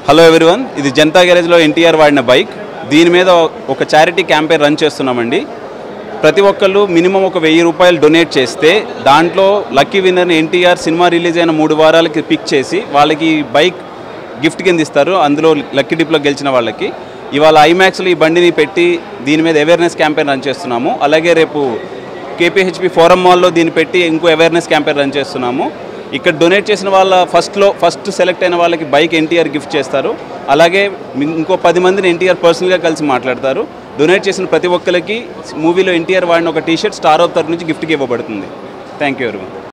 hello everyone ఇది జనతా గ్యారేజ్లో ఎన్టీఆర్ వాడిన bike దీని మీద ఒక చారిటీ క్యాంపెయిన్ రన్ చేస్తున్నామండి ప్రతి ఒక్కళ్ళు మినిమం ఒక వెయ్యి రూపాయలు డొనేట్ చేస్తే దాంట్లో లక్కీ విన్నర్ని ఎన్టీఆర్ సినిమా రిలీజ్ అయిన మూడు వారాలకి పిక్ చేసి వాళ్ళకి బైక్ గిఫ్ట్ కింద ఇస్తారు అందులో లక్కీ డిప్లో గెలిచిన వాళ్ళకి ఇవాళ ఐమాక్స్లో ఈ బండిని పెట్టి దీని మీద అవేర్నెస్ క్యాంపెయిన్ రన్ చేస్తున్నాము అలాగే రేపు కేపీహెచ్పి ఫోరం మాల్లో దీన్ని పెట్టి ఇంకో అవేర్నెస్ క్యాంపెయిన్ రన్ చేస్తున్నాము ఇక్కడ డొనేట్ చేసిన వాళ్ళ ఫస్ట్లో ఫస్ట్ సెలెక్ట్ అయిన వాళ్ళకి బైక్ ఎన్టీఆర్ గిఫ్ట్ చేస్తారు అలాగే మీ- ఇంకో పది మందిని ఎన్టీఆర్ పర్సనల్గా కలిసి మాట్లాడతారు డొనేట్ చేసిన ప్రతి ఒక్కరికి మూవీలో ఎన్టీఆర్ వాడిన ఒక టీషర్ట్ స్టార్ ఆఫ్ తరఫు నుంచి గిఫ్ట్కి ఇవ్వబడుతుంది థ్యాంక్ యూ ఎవరి